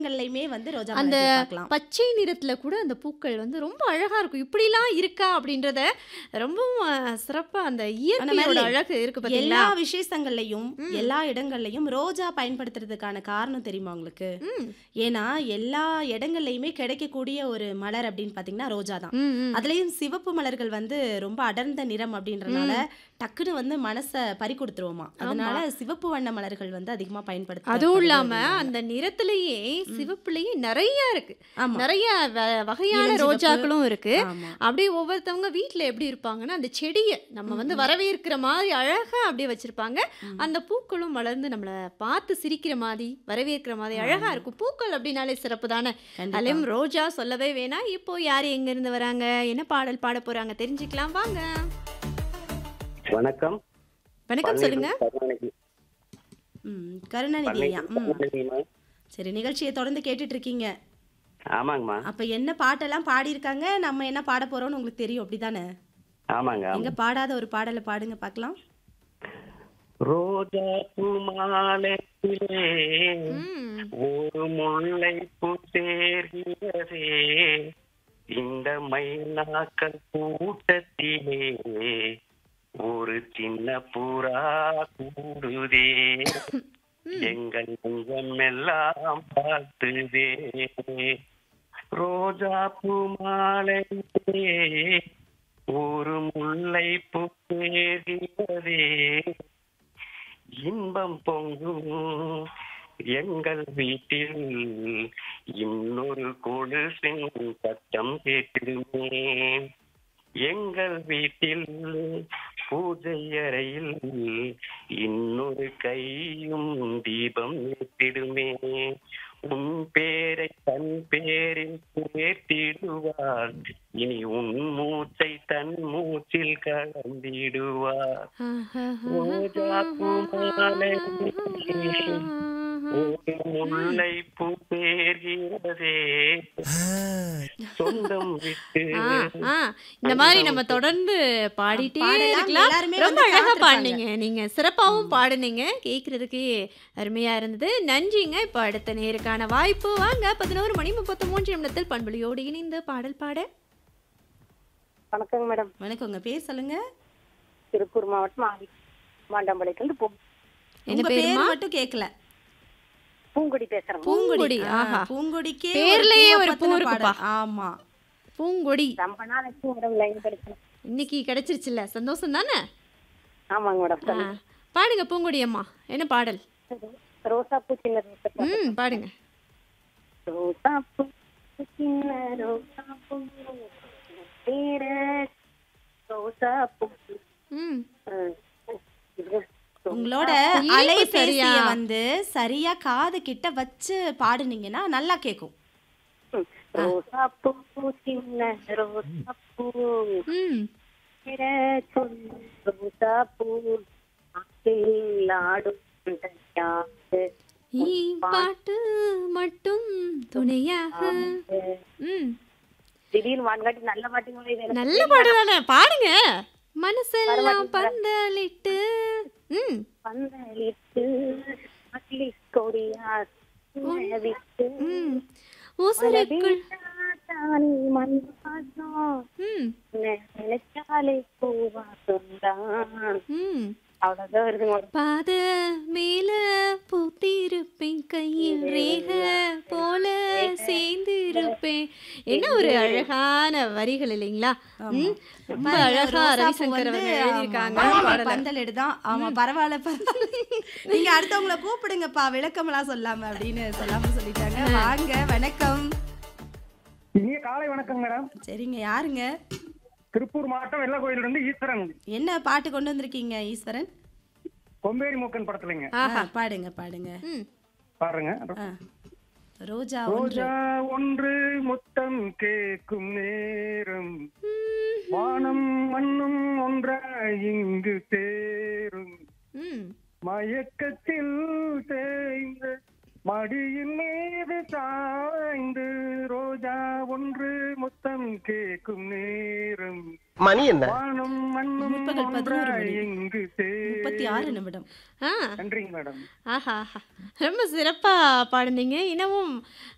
ங்கள்லயுமே வந்து ரோஜா அந்த மலர்கள் பார்க்கலாம். பச்சை நிறத்துல கூட அந்த பூக்கள் வந்து ரொம்ப அழகா இருக்கும். இப்படிலாம் இருக்கா அப்படின்றத ரொம்பவும் அ சிறப்பா அந்த அந்த இயற்கையோட மாதிரி அழகு இருக்கு எல்லா பார்த்தீங்களா? விசேஷங்கள்லயும், ம். எல்லா இடங்கள்லயும் ரோஜா பயன்படுத்துறதுக்கான காரணம் தெரியுமா உங்களுக்கு? ம். ஏன்னா, எல்லா இடங்கள்லயுமே கிடைக்கக்கூடிய ஒரு மலர் அப்படின்னு பார்த்தீங்கன்னா, ரோஜா தான். ம், ம். அதுலயும் சிவப்பு மலர்கள் வந்து ரொம்ப அடர்ந்த நிறம் அப்படின்றனால, ம். டக்குனு வந்து மனச பறி கொடுத்துருவோமாம். ஆமா. அதனால சிவப்பு வண்ண மலர்கள் வந்து அதிகமா அதுவும் பயன்படுத்தப்படுது இல்லாம அப்படின்றாங்க. அந்த நிறத்திலேயே ம். சிவப்புலயே நெறைய இருக்கு. ஆமா. நெறைய வ வகையான இளஞ்சிவப்பு. ரோஜாக்களும் இருக்கு. ஆமா. அப்படியே ஒவ்வொருத்தவங்க வீட்ல எப்படி இருப்பாங்கன்னா, அந்த செடிய நம்ம ம், வந்து ம். வரவேற்கிற மாதிரி அழகா அப்படியே வச்சிருப்பாங்க. ம். அந்த பூக்களும் மலர்ந்து நம்மள பார்த்து சிரிக்கிற மாதிரி, வரவேற்கிற மாதிரி அழகா ஆமா. இருக்கும். பூக்கள் அப்படின்னாலே சிறப்பு தானே. கண்டிப்பா. அதுலயும் ரோஜா சொல்லவே வேணாம். இப்போ யார் எங்கேருந்து வராங்க? என்ன பாடல் பாட போறாங்க? தெரிஞ்சுக்கலாம் வாங்க. வணக்கம் வணக்கம் சொல்லுங்க. கருணாநிதி ம். கருணாநிதி ஐயா. ம். கருணாநிதிமா சரி நிகழ்ச்சியை தொடர்ந்து கேட்டுட்டு இருக்கீங்க. ஆமாங்கம்மா அப்ப என்ன பாட்டெல்லாம் பாடியிருக்காங்க, நம்ம என்ன பாட போறோம்னு உங்களுக்கு தெரியும் அப்படிதானே? ஆமாங்க எங்க ஆமா பாடாத ஒரு பாடலை பாடுங்க பார்க்கலாம். ரோஜா பூ மாலையிலே ம். ஒரு முல்லை பூ சேர்கிறதே இந்த மைனாக்கள் கூட்டத்திலே ஒரு சின்ன புறா கூடுதே ம். எங்கள் நெஞ்சம் எல்லாம் பார்த்துதே ரோஜா பூ மாலையிலே ஒரு முல்லை பூ சேர்கிறதே இன்பம் பொங்கும் எங்கள் வீட்டில் இன்னொரு கொலுசின் சத்தம் கேட்டிடுமே எங்கள் வீட்டில் பூஜை அறையில் இன்னொரு கையும் தீபம் ஏற்றிடுமே உன் பேரை தன் பேரில் சேர்த்திடுவார் இனி உன் மூச்சை தன் மூச்சில் கலந்திடுவார் ரோஜா பூ மாலையிலே ஒரு முல்லை பூ சேர்கிறதே சொந்தம் விட்டு ஆ, ஆ. இந்த மாதிரி நம்ம தொடர்ந்து பாடிட்டே பாடலாம். இருக்கலாம். எல்லாருமே ரொம்ப வந்து அழகா காத்திருப்பாங்க. பாடுனீங்க. நீங்க சிறப்பாவும் பாடுனீங்க. கேட்கறதுக்கே அருமையா இருந்தது. நன்றிங்க. இப்போ அடுத்த நேருக்கான வாய்ப்பு வாங்க. 11 மணி 33 நிமிடத்தில் பண்புலியோடு இணைந்து பாடல் பாட வணக்கங்க மேடம் வணக்கம் உங்க பேர் சொல்லுங்க. திருப்பூர் மாவட்டம் ஆதி மாண்டம்பாளையத்துலேருந்து பூ என்ன உங்க பேர் பேருமா? மட்டும் கேட்கல. பூங்குடி பேசுறேங்க பூங்கொடி. ஆ, ஆஹா. பூங்கொடிக்கே ஒரு பேர்லயே பூவை ஒரு பூ பத்தின இருக்குப்பா. பாடல். ஆமா. பூங்கொடி. ரொம்ப நாள் ஆச்சு மேடம் லைன் கிடைச்சேன் இன்னைக்கு கிடைச்சிருச்சுல்ல. சந்தோஷம் தானே? ஆமாங்க மேடம் ஆ. சொல்லுங்க பாடுங்க பூங்கொடி அம்மா. என்ன பாடல்? ரோசா பூ சின்ன ரோசா பூ. ம் பாடுங்க. ரோசா பூ சின்ன ரோசா பூ பேர ரோசா பூ ம். ம். இது உங்களோட இனிப்பு அலைபேசிய சரியா? வந்து சரியா காது கிட்ட வச்சு பாடுனீங்கன்னா நல்லா கேக்கும். ம். ரோசா பூ சின்ன ரோசா பூ ம். பேர சொன்ன ரோசா பூ ஆற்றில் ஆடும் யாரு ஈ பாட்டு மட்டும் துணையாக ம் திடீர்னு வான்காட்டி நல்ல பாட்டுங்களே இது எனக்கு நல்ல தெரியல. பாட்டு தானே பாடுங்க மனசெல்லாம் வரமாட்டேங்குதா? பந்தலிட்டு ம் பந்தலிட்டு அள்ளி கொடியா விட்டு ம் ஊசருக்குள் தானி மண் வாசம் ம் நினைச்சாலே பூவா சொந்தான் ம் அவ்வளவுதான் வருதுங்க மேடம். பாத மேல பூத்திருப்பேன் கையில் ரேக போல சேர்ந்திருப்பேன் என்ன ஒரு அழகான வரிகள் இல்லைங்களா ம் ரொம்ப பாருங்க, அழகா ரோசாப்பூ ரவிசங்கர் வந்து, அவர்கள் எழுதியிருக்காங்க ஆமா, வாங்கி பாடலை. பந்தலிடுதான். ஆமா பரவாயில்ல பரவாயில்ல. நீங்க அடுத்தவங்கள கூப்பிடுங்கப்பா விளக்கமெல்லாம் சொல்லாம அப்படின்னு சொல்லாம சொல்லிட்டாங்க. வாங்க வணக்கம். இனிய காலை வணக்கம் மேடம் சரிங்க யாருங்க? திருப்பூர் மாவட்டம் வெள்ளக்கோயில இருந்து ஈஸ்வரன் என்ன பாட்டு கொண்டு வந்திருக்கீங்க ஈஸ்வரன்? கொம்பேரி மூக்கன் படத்துலங்க ஆஹா ஆ, பாடுங்க பாடுங்க. ம் பாருங்க ஆ. ரோஜா ஒன்று ரோஜா ஒன்று முத்தம் கேட்கும் நேரம் வானம் மண்ணும் ஒன்றாய் இங்கு சேரும் ம் மயக்கத்தில் தேய்ந்து மடியின் மீது சாய்ந்து ரோஜா ஒன்று முத்தம் கேட்கும் நேரம் மணி என்ன வானம் மண்ணும் முற்பகல் பதினோரு ஒன்றாய் மணி. இங்கு சேரும் முப்பத்தி ஆறு நிமிடம். ஆ நன்றிங்க மேடம் ஆஹா ஆஹா ரொம்ப சிறப்பா பாடுனீங்க இன்னமும்